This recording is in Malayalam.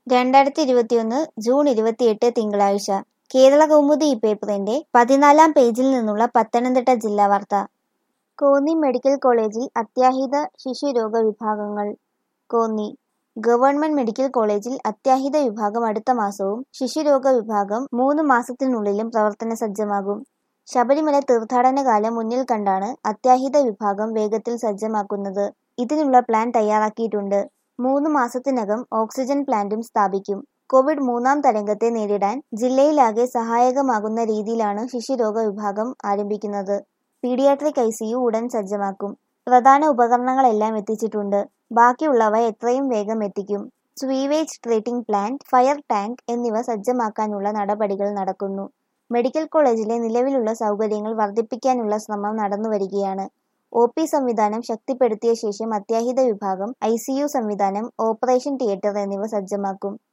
രണ്ടായിരത്തി ഇരുപത്തിയൊന്ന് ജൂൺ ഇരുപത്തിയെട്ട് തിങ്കളാഴ്ച കേരള കൗമുദി ഈ പേപ്പറിന്റെ പതിനാലാം പേജിൽ നിന്നുള്ള പത്തനംതിട്ട ജില്ലാ വാർത്ത കോന്നി മെഡിക്കൽ കോളേജിൽ അത്യാഹിത ശിശുരോഗ വിഭാഗങ്ങൾ കോന്നി ഗവൺമെന്റ് മെഡിക്കൽ കോളേജിൽ അത്യാഹിത വിഭാഗം അടുത്ത മാസവും ശിശുരോഗ വിഭാഗം മൂന്ന് മാസത്തിനുള്ളിലും പ്രവർത്തന സജ്ജമാകും ശബരിമല തീർത്ഥാടന കാലം മുന്നിൽ കണ്ടാണ് അത്യാഹിത വിഭാഗം വേഗത്തിൽ സജ്ജമാക്കുന്നത് ഇതിനുള്ള പ്ലാൻ തയ്യാറാക്കിയിട്ടുണ്ട് മൂന്ന് മാസത്തിനകം ഓക്സിജൻ പ്ലാന്റും സ്ഥാപിക്കും കോവിഡ് മൂന്നാം തരംഗത്തെ നേരിടാൻ ജില്ലയിലാകെ സഹായകമാകുന്ന രീതിയിലാണ് ശിശുരോഗ വിഭാഗം ആരംഭിക്കുന്നത് പീഡിയാട്രിക് ഐ സിയു ഉടൻ സജ്ജമാക്കും പ്രധാന ഉപകരണങ്ങളെല്ലാം എത്തിച്ചിട്ടുണ്ട് ബാക്കിയുള്ളവ എത്രയും വേഗം എത്തിക്കും sewage treating plant fire tank എന്നിവ സജ്ജമാക്കാനുള്ള നടപടികൾ നടക്കുന്നു മെഡിക്കൽ കോളേജിലെ നിലവിലുള്ള സൗകര്യങ്ങൾ വർദ്ധിപ്പിക്കാനുള്ള ശ്രമം നടന്നുവരികയാണ് ഒ പി സംവിധാനം ശക്തിപ്പെടുത്തിയ ശേഷം അത്യാഹിത വിഭാഗം ഐ സി യു സംവിധാനം ഓപ്പറേഷൻ തിയേറ്റർ എന്നിവ സജ്ജമാക്കും